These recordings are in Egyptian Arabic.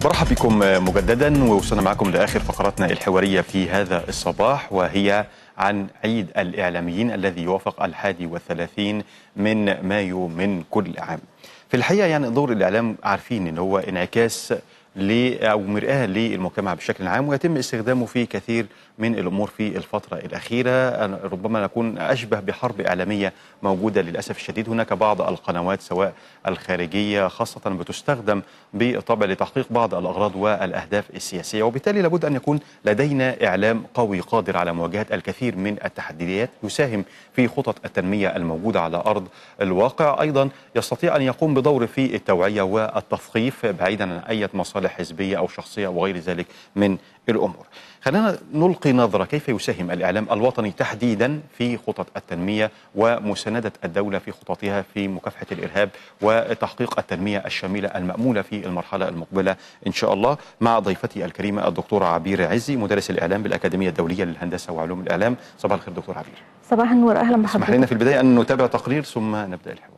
برحب بكم مجددا ووصلنا معكم لاخر فقراتنا الحواريه في هذا الصباح وهي عن عيد الاعلاميين الذي يوافق الحادي والثلاثين من مايو من كل عام. في الحقيقه يعني دور الاعلام عارفين ان هو انعكاس ل او مرآه للمجتمع بشكل عام ويتم استخدامه في كثير من الامور في الفتره الاخيره ربما نكون اشبه بحرب اعلاميه موجوده للاسف الشديد هناك بعض القنوات سواء الخارجيه خاصه بتستخدم بالطبع لتحقيق بعض الاغراض والاهداف السياسيه وبالتالي لابد ان يكون لدينا اعلام قوي قادر على مواجهه الكثير من التحديات يساهم في خطط التنميه الموجوده على ارض الواقع ايضا يستطيع ان يقوم بدور في التوعيه والتثقيف بعيدا عن اي مصالح حزبيه او شخصيه وغير ذلك من الامور. خلينا نلقي نظره كيف يساهم الاعلام الوطني تحديدا في خطط التنميه ومسانده الدوله في خططها في مكافحه الارهاب وتحقيق التنميه الشامله الماموله في المرحله المقبله ان شاء الله مع ضيفتي الكريمه الدكتوره عبير عزي مدرس الاعلام بالاكاديميه الدوليه للهندسه وعلوم الاعلام صباح الخير دكتور عبير. صباح النور اهلا اسمح بحضرتك لنا في البدايه ان نتابع تقرير ثم نبدا الحوار.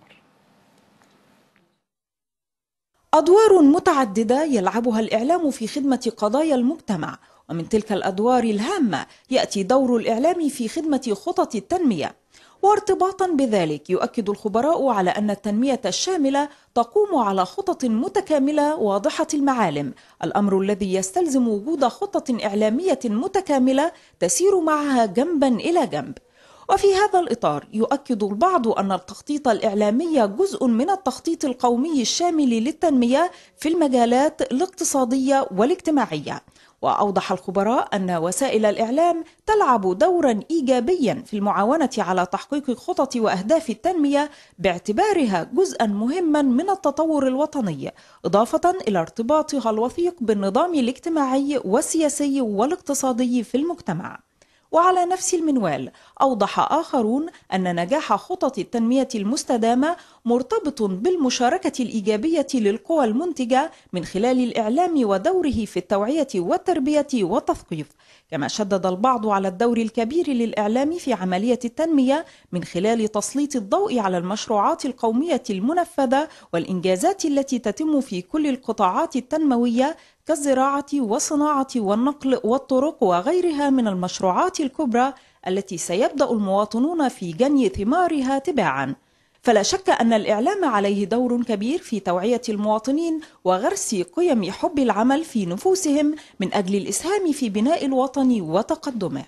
أدوار متعددة يلعبها الإعلام في خدمة قضايا المجتمع ومن تلك الأدوار الهامة يأتي دور الإعلام في خدمة خطط التنمية وارتباطا بذلك يؤكد الخبراء على أن التنمية الشاملة تقوم على خطط متكاملة واضحة المعالم الأمر الذي يستلزم وجود خطة إعلامية متكاملة تسير معها جنبا إلى جنب وفي هذا الإطار يؤكد البعض أن التخطيط الإعلامي جزء من التخطيط القومي الشامل للتنمية في المجالات الاقتصادية والاجتماعية وأوضح الخبراء أن وسائل الإعلام تلعب دورا إيجابيا في المعاونة على تحقيق خطط وأهداف التنمية باعتبارها جزءا مهما من التطور الوطني إضافة إلى ارتباطها الوثيق بالنظام الاجتماعي والسياسي والاقتصادي في المجتمع وعلى نفس المنوال أوضح آخرون أن نجاح خطط التنمية المستدامة مرتبط بالمشاركة الإيجابية للقوى المنتجة من خلال الإعلام ودوره في التوعية والتربية والتثقيف كما شدد البعض على الدور الكبير للإعلام في عملية التنمية من خلال تسليط الضوء على المشروعات القومية المنفذة والإنجازات التي تتم في كل القطاعات التنموية كالزراعة والصناعة والنقل والطرق وغيرها من المشروعات الكبرى التي سيبدأ المواطنون في جني ثمارها تباعا فلا شك أن الإعلام عليه دور كبير في توعية المواطنين وغرس قيم حب العمل في نفوسهم من أجل الإسهام في بناء الوطن وتقدمه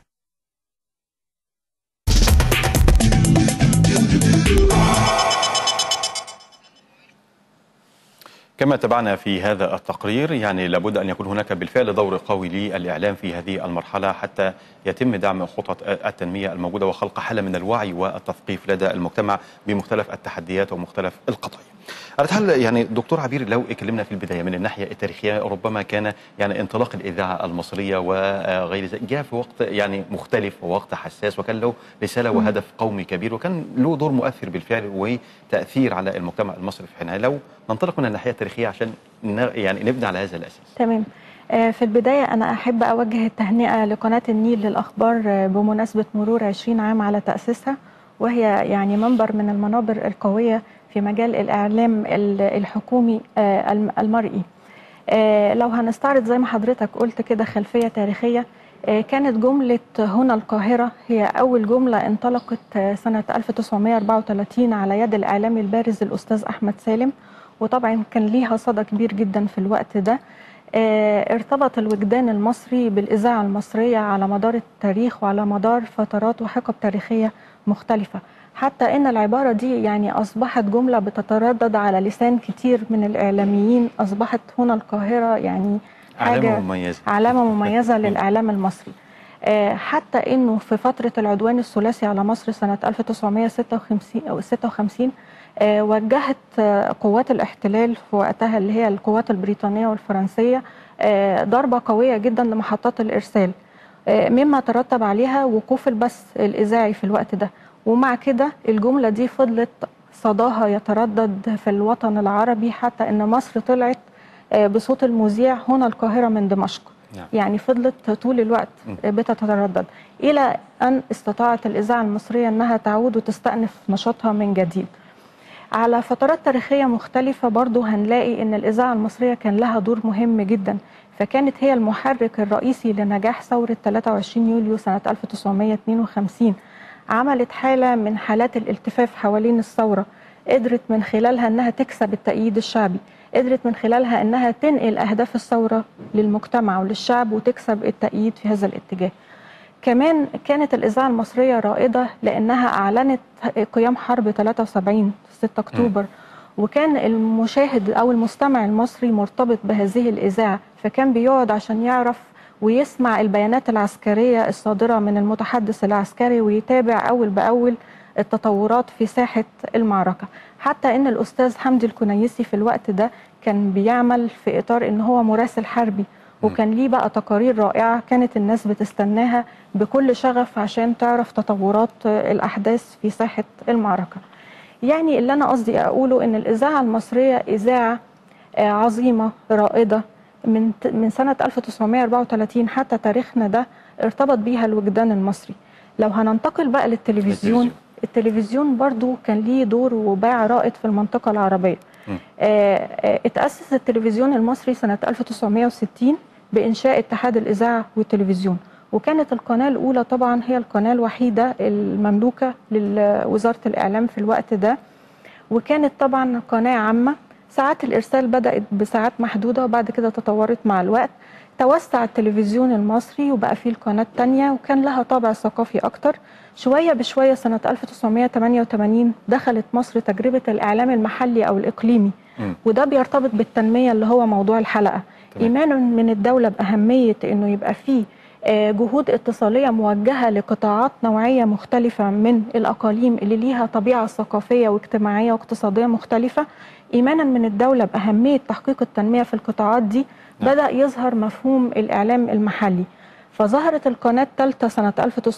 كما تابعنا في هذا التقرير يعني لابد ان يكون هناك بالفعل دور قوي للاعلام في هذه المرحله حتى يتم دعم خطط التنميه الموجوده وخلق حاله من الوعي والتثقيف لدى المجتمع بمختلف التحديات ومختلف القضايا. هل يعني دكتور عبير لو اتكلمنا في البدايه من الناحيه التاريخيه ربما كان يعني انطلاق الاذاعه المصريه وغير ذلك جاء في وقت يعني مختلف ووقت حساس وكان له رساله وهدف قومي كبير وكان له دور مؤثر بالفعل وتاثير على المجتمع المصري في حينها لو ننطلق من الناحيه التاريخيه عشان ن- يعني نبني على هذا الاساس. تمام آه، في البداية أنا أحب أوجه التهنئة لقناة النيل للأخبار آه، بمناسبة مرور 20 عام على تأسيسها وهي يعني منبر من المنابر القوية في مجال الإعلام ال- الحكومي آه، الم- المرئي آه، لو هنستعرض زي ما حضرتك قلت كده خلفية تاريخية آه، كانت جملة هنا القاهرة هي أول جملة انطلقت آه، سنة 1934 على يد الإعلامي البارز الأستاذ أحمد سالم وطبعا كان ليها صدى كبير جدا في الوقت ده آه، ارتبط الوجدان المصري بالإذاعة المصرية على مدار التاريخ وعلى مدار فترات وحقب تاريخية مختلفة حتى إن العبارة دي يعني أصبحت جملة بتتردد على لسان كتير من الإعلاميين أصبحت هنا القاهرة يعني علامه حاجة مميزه. علامة مميزة للإعلام المصري آه، حتى انه في فتره العدوان الثلاثي على مصر سنه 1956 او 56 آه، وجهت آه، قوات الاحتلال في وقتها اللي هي القوات البريطانيه والفرنسيه آه، ضربه قويه جدا لمحطات الارسال آه، مما ترتب عليها وقوف البث الاذاعي في الوقت ده ومع كده الجمله دي فضلت صداها يتردد في الوطن العربي حتى ان مصر طلعت آه، بصوت المذيع هنا القاهره من دمشق نعم. يعني فضلت طول الوقت بتتردد الى ان استطاعت الاذاعه المصريه انها تعود وتستأنف نشاطها من جديد. على فترات تاريخية مختلفة برضو هنلاقي أن الإذاعة المصرية كان لها دور مهم جدا فكانت هي المحرك الرئيسي لنجاح ثورة 23 يوليو سنة 1952 عملت حالة من حالات الالتفاف حوالين الثورة قدرت من خلالها أنها تكسب التأييد الشعبي قدرت من خلالها أنها تنقل أهداف الثورة للمجتمع وللشعب وتكسب التأييد في هذا الاتجاه كمان كانت الإذاعة المصرية رائدة لأنها أعلنت قيام حرب 73 6 أكتوبر وكان المشاهد أو المستمع المصري مرتبط بهذه الإذاعة فكان بيقعد عشان يعرف ويسمع البيانات العسكرية الصادرة من المتحدث العسكري ويتابع أول بأول التطورات في ساحة المعركة حتى أن الأستاذ حمدي الكنيسي في الوقت ده كان بيعمل في إطار أن هو مراسل حربي وكان ليه بقى تقارير رائعة كانت الناس بتستناها بكل شغف عشان تعرف تطورات الأحداث في ساحة المعركة يعني اللي أنا قصدي أقوله أن الإذاعة المصرية إذاعة عظيمة رائدة من من سنة 1934 حتى تاريخنا ده ارتبط بيها الوجدان المصري لو هننتقل بقى للتلفزيون التلفزيون برضو كان ليه دور وباع رائد في المنطقة العربية آه اتأسس التلفزيون المصري سنة 1960 بإنشاء اتحاد الإذاعة والتلفزيون وكانت القناة الأولى طبعا هي القناة الوحيدة المملوكة لوزارة الإعلام في الوقت ده وكانت طبعا قناة عامة ساعات الإرسال بدأت بساعات محدودة وبعد كده تطورت مع الوقت توسع التلفزيون المصري وبقى فيه القناة التانية وكان لها طابع ثقافي أكتر شوية بشوية سنة 1988 دخلت مصر تجربة الإعلام المحلي أو الإقليمي م. وده بيرتبط بالتنمية اللي هو موضوع الحلقة طبعا. إيمانا من الدولة بأهمية أنه يبقى فيه جهود اتصالية موجهة لقطاعات نوعية مختلفة من الأقاليم اللي ليها طبيعة ثقافية واجتماعية واقتصادية مختلفة إيمانا من الدولة بأهمية تحقيق التنمية في القطاعات دي نعم. بدأ يظهر مفهوم الإعلام المحلي فظهرت القناة الثالثة سنة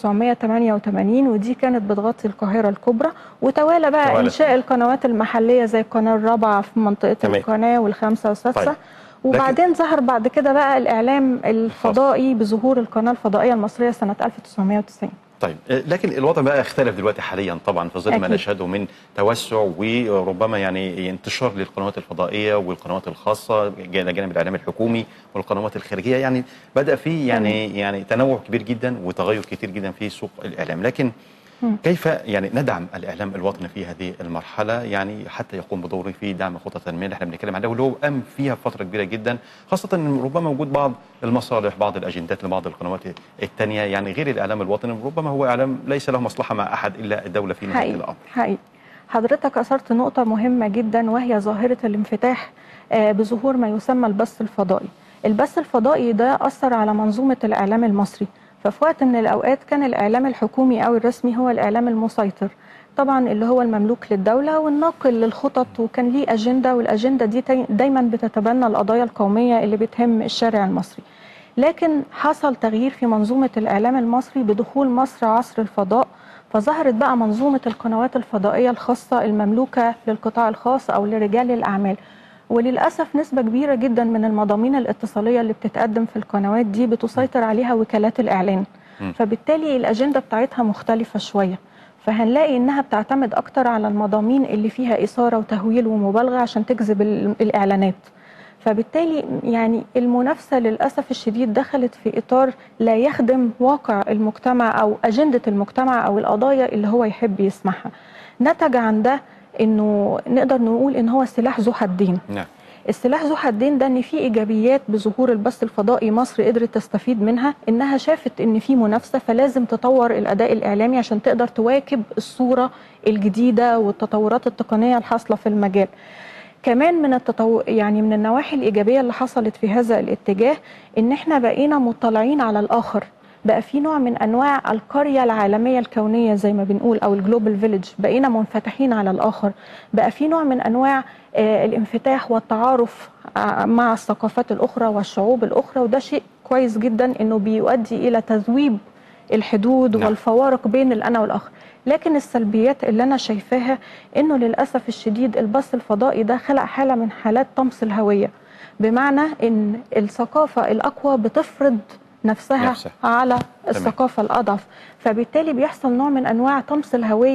1988 ودي كانت بتغطي القاهرة الكبرى وتوالى بقى توالى. إنشاء القنوات المحلية زي القناة الرابعة في منطقة تمام. القناة والخامسة والسادسة طيب. وبعدين لكن... ظهر بعد كده بقى الإعلام الفضائي بظهور القناة الفضائية المصرية سنة 1990 طيب لكن الوضع بقى اختلف دلوقتي حاليا طبعا في ظل ما نشهده من توسع وربما يعني انتشار للقنوات الفضائيه والقنوات الخاصه الى جانب الاعلام الحكومي والقنوات الخارجيه يعني بدا في يعني يعني تنوع كبير جدا وتغير كتير جدا في سوق الاعلام لكن كيف يعني ندعم الاعلام الوطني في هذه المرحله يعني حتى يقوم بدوره في دعم خطط التنميه اللي احنا بنتكلم عليها واللي هو قام فيها فتره كبيره جدا خاصه ان ربما وجود بعض المصالح بعض الاجندات لبعض القنوات الثانيه يعني غير الاعلام الوطني ربما هو اعلام ليس له مصلحه مع احد الا الدوله في نهايه الامر. حقيقي حضرتك اثرت نقطه مهمه جدا وهي ظاهره الانفتاح بظهور ما يسمى البث الفضائي. البث الفضائي ده اثر على منظومه الاعلام المصري. ففي وقت من الأوقات كان الإعلام الحكومي أو الرسمي هو الإعلام المسيطر طبعا اللي هو المملوك للدولة والناقل للخطط وكان ليه أجندة والأجندة دي دايما بتتبنى القضايا القومية اللي بتهم الشارع المصري لكن حصل تغيير في منظومة الإعلام المصري بدخول مصر عصر الفضاء فظهرت بقى منظومة القنوات الفضائية الخاصة المملوكة للقطاع الخاص أو لرجال الأعمال وللأسف نسبة كبيرة جدا من المضامين الاتصالية اللي بتتقدم في القنوات دي بتسيطر عليها وكالات الإعلان م. فبالتالي الأجندة بتاعتها مختلفة شوية فهنلاقي إنها بتعتمد أكتر على المضامين اللي فيها إثارة وتهويل ومبالغة عشان تجذب الإعلانات فبالتالي يعني المنافسة للأسف الشديد دخلت في إطار لا يخدم واقع المجتمع أو أجندة المجتمع أو القضايا اللي هو يحب يسمعها نتج عن ده انه نقدر نقول ان هو سلاح ذو حدين نعم السلاح ذو حدين ده ان في ايجابيات بظهور البث الفضائي مصر قدرت تستفيد منها انها شافت ان في منافسه فلازم تطور الاداء الاعلامي عشان تقدر تواكب الصوره الجديده والتطورات التقنيه الحاصله في المجال كمان من التطو... يعني من النواحي الايجابيه اللي حصلت في هذا الاتجاه ان احنا بقينا مطلعين على الاخر بقى في نوع من انواع القريه العالميه الكونيه زي ما بنقول او الجلوبال فيليج بقينا منفتحين على الاخر بقى في نوع من انواع آه الانفتاح والتعارف آه مع الثقافات الاخرى والشعوب الاخرى وده شيء كويس جدا انه بيؤدي الى تذويب الحدود نعم. والفوارق بين الانا والاخر لكن السلبيات اللي انا شايفاها انه للاسف الشديد البث الفضائي ده خلق حاله من حالات طمس الهويه بمعنى ان الثقافه الاقوى بتفرض نفسها نفسها. على الثقافة الأضعف فبالتالي بيحصل نوع من أنواع طمس الهوية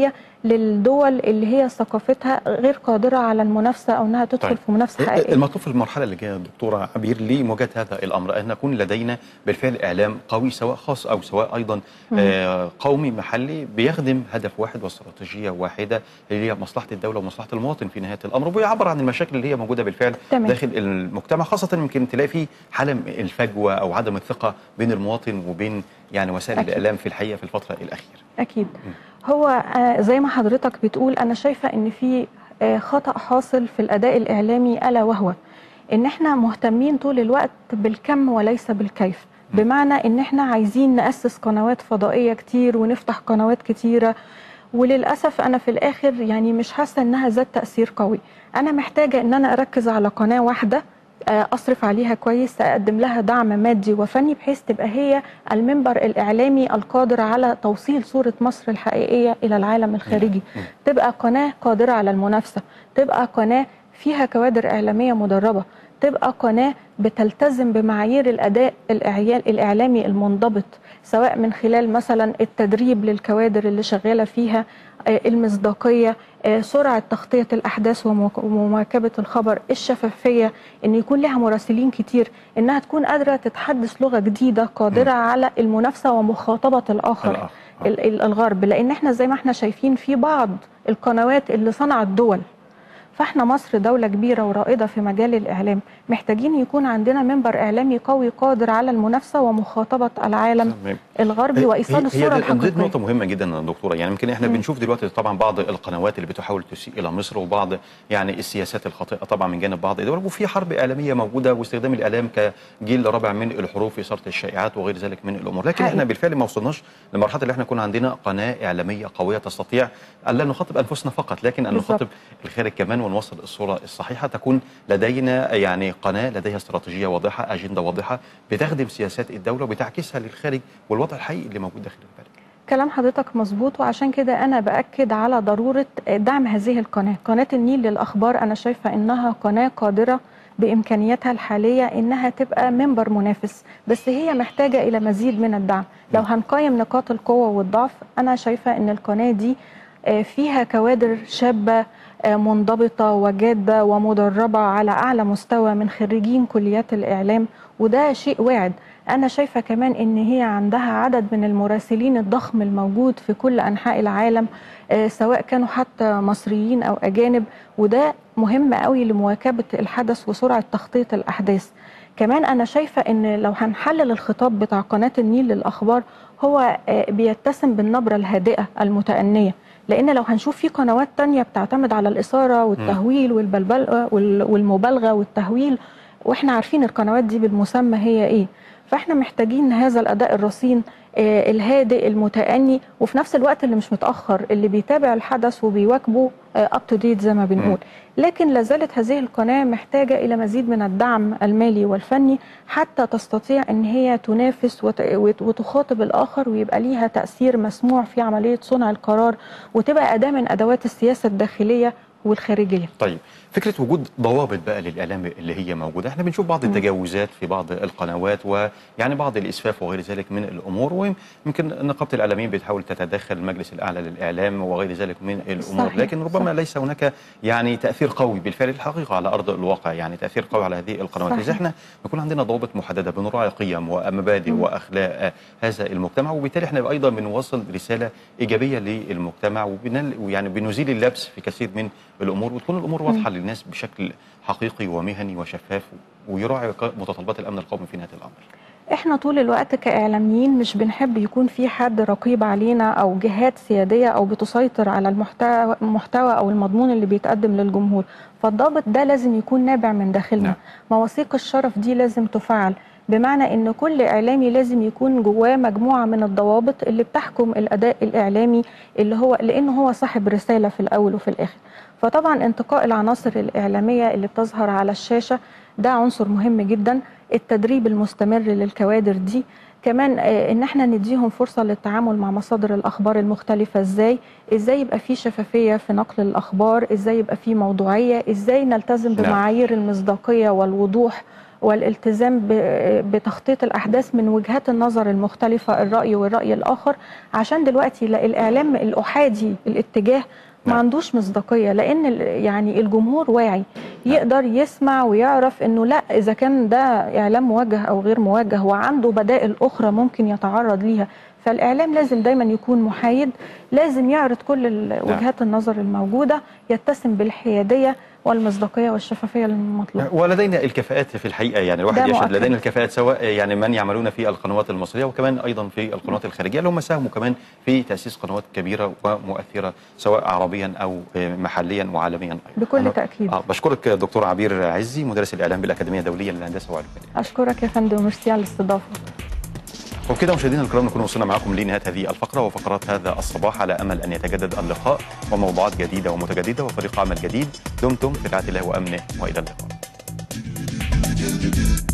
للدول اللي هي ثقافتها غير قادره على المنافسه او انها تدخل طيب. في منافسه حقيقيه المطلوب في المرحله اللي جايه دكتوره عبير لمواجهه هذا الامر ان نكون لدينا بالفعل اعلام قوي سواء خاص او سواء ايضا آه قومي محلي بيخدم هدف واحد واستراتيجيه واحده اللي هي مصلحه الدوله ومصلحه المواطن في نهايه الامر وبيعبر عن المشاكل اللي هي موجوده بالفعل تمام. داخل المجتمع خاصه يمكن تلاقي في حاله الفجوه او عدم الثقه بين المواطن وبين يعني وسائل أكيد. الاعلام في الحقيقه في الفتره الاخيره اكيد هو آه، زي ما حضرتك بتقول انا شايفه ان في آه، خطا حاصل في الاداء الاعلامي الا وهو ان احنا مهتمين طول الوقت بالكم وليس بالكيف بمعنى ان احنا عايزين ناسس قنوات فضائيه كتير ونفتح قنوات كتيره وللاسف انا في الاخر يعني مش حاسه انها ذات تاثير قوي انا محتاجه ان انا اركز على قناه واحده آه، اصرف عليها كويس اقدم لها دعم مادي وفني بحيث تبقى هي المنبر الاعلامي القادر على توصيل صوره مصر الحقيقيه الى العالم الخارجي تبقى قناه قادره على المنافسه تبقى قناه فيها كوادر اعلاميه مدربه تبقى قناه بتلتزم بمعايير الاداء الإعيال- الاعلامي المنضبط سواء من خلال مثلا التدريب للكوادر اللي شغاله فيها آه، المصداقيه آه، سرعه تغطيه الاحداث ومواك- ومواكبه الخبر الشفافيه ان يكون لها مراسلين كتير انها تكون قادره تتحدث لغه جديده قادره على المنافسه ومخاطبه الاخر الآخر. ال- ال- الغرب لان احنا زي ما احنا شايفين في بعض القنوات اللي صنعت دول فاحنا مصر دولة كبيرة ورائدة في مجال الإعلام محتاجين يكون عندنا منبر إعلامي قوي قادر على المنافسة ومخاطبة العالم تمام. الغربي وإيصال هي- الصورة هي دي- دي الحقيقية نقطة مهمة جدا يا دكتورة يعني يمكن احنا بنشوف دلوقتي طبعا بعض القنوات اللي بتحاول تسيء إلى مصر وبعض يعني السياسات الخاطئة طبعا من جانب بعض الدول وفي حرب إعلامية موجودة واستخدام الإعلام كجيل رابع من الحروف في إثارة الشائعات وغير ذلك من الأمور لكن حقيقي. احنا بالفعل ما وصلناش لمرحلة اللي احنا يكون عندنا قناة إعلامية قوية تستطيع أن لا نخاطب أنفسنا فقط لكن أن بالظبط. نخاطب الخارج كمان ونوصل الصورة الصحيحة تكون لدينا يعني قناة لديها استراتيجية واضحة أجندة واضحة بتخدم سياسات الدولة وبتعكسها للخارج والوضع الحقيقي اللي موجود داخل البلد كلام حضرتك مظبوط وعشان كده أنا بأكد على ضرورة دعم هذه القناة قناة النيل للأخبار أنا شايفة إنها قناة قادرة بإمكانياتها الحالية إنها تبقى منبر منافس بس هي محتاجة إلى مزيد من الدعم لو هنقيم نقاط القوة والضعف أنا شايفة إن القناة دي آه، فيها كوادر شابة آه، منضبطة وجادة ومدربة على أعلى مستوى من خريجين كليات الإعلام وده شيء واعد أنا شايفة كمان إن هي عندها عدد من المراسلين الضخم الموجود في كل أنحاء العالم آه، سواء كانوا حتى مصريين أو أجانب وده مهم قوي لمواكبة الحدث وسرعة تخطيط الأحداث كمان أنا شايفة إن لو هنحلل الخطاب بتاع قناة النيل للأخبار هو آه، بيتسم بالنبرة الهادئة المتأنية لان لو هنشوف في قنوات تانية بتعتمد على الاثاره والتهويل والبلبل وال- والمبالغه والتهويل واحنا عارفين القنوات دي بالمسمى هي ايه فاحنا محتاجين هذا الاداء الرصين آه، الهادئ المتأني وفي نفس الوقت اللي مش متأخر اللي بيتابع الحدث وبيواكبه اب تو ديت زي ما بنقول لكن لازالت هذه القناة محتاجة إلى مزيد من الدعم المالي والفني حتى تستطيع أن هي تنافس وت- وت- وتخاطب الآخر ويبقى ليها تأثير مسموع في عملية صنع القرار وتبقى أداة من أدوات السياسة الداخلية والخارجية طيب فكره وجود ضوابط بقى للاعلام اللي هي موجوده احنا بنشوف بعض التجاوزات في بعض القنوات ويعني بعض الاسفاف وغير ذلك من الامور ويمكن نقابه الاعلاميين بتحاول تتدخل المجلس الاعلى للاعلام وغير ذلك من الامور صحيح، لكن ربما صح. ليس هناك يعني تاثير قوي بالفعل الحقيقه على ارض الواقع يعني تاثير قوي على هذه القنوات صحيح. اذا احنا يكون عندنا ضوابط محدده بنراعي قيم ومبادئ واخلاق آه، هذا المجتمع وبالتالي احنا ايضا بنوصل رساله ايجابيه للمجتمع وبنل ويعني بنزيل اللبس في كثير من الامور وتكون الامور واضحه للناس بشكل حقيقي ومهني وشفاف ويراعي ق- متطلبات الامن القومي في نهايه الامر. احنا طول الوقت كاعلاميين مش بنحب يكون في حد رقيب علينا او جهات سياديه او بتسيطر على المحتوى المحتوى او المضمون اللي بيتقدم للجمهور فالضابط ده لازم يكون نابع من داخلنا نعم. مواثيق الشرف دي لازم تفعل بمعنى ان كل اعلامي لازم يكون جواه مجموعه من الضوابط اللي بتحكم الاداء الاعلامي اللي هو لانه هو صاحب رساله في الاول وفي الاخر فطبعا انتقاء العناصر الاعلاميه اللي بتظهر على الشاشه ده عنصر مهم جدا التدريب المستمر للكوادر دي كمان آه، ان احنا نديهم فرصه للتعامل مع مصادر الاخبار المختلفه ازاي ازاي يبقى في شفافيه في نقل الاخبار ازاي يبقى في موضوعيه ازاي نلتزم نعم. بمعايير المصداقيه والوضوح والالتزام ب- بتخطيط الاحداث من وجهات النظر المختلفه الراي والراي الاخر عشان دلوقتي لا الاعلام الاحادي الاتجاه ما نعم. عندوش مصداقيه لان ال- يعني الجمهور واعي يقدر يسمع ويعرف انه لا اذا كان ده اعلام موجه او غير موجه وعنده بدائل اخرى ممكن يتعرض ليها فالاعلام لازم دايما يكون محايد لازم يعرض كل ال- وجهات النظر الموجوده يتسم بالحياديه والمصداقيه والشفافيه المطلوبه ولدينا الكفاءات في الحقيقه يعني الواحد ده يشهد مؤكد. لدينا الكفاءات سواء يعني من يعملون في القنوات المصريه وكمان ايضا في القنوات الخارجيه اللي هم ساهموا كمان في تاسيس قنوات كبيره ومؤثره سواء عربيا او محليا وعالميا أيضا. بكل أنا- تأكيد. آه بشكرك دكتور عبير عزي مدرس الاعلام بالاكاديميه الدوليه للهندسه والعلوم اشكرك يا فندم وميرسي على الاستضافه وبكده مشاهدينا الكرام نكون وصلنا معكم لنهايه هذه الفقره وفقرات هذا الصباح على امل ان يتجدد اللقاء وموضوعات جديده ومتجدده وفريق عمل جديد دمتم في رعايه الله وامنه والى اللقاء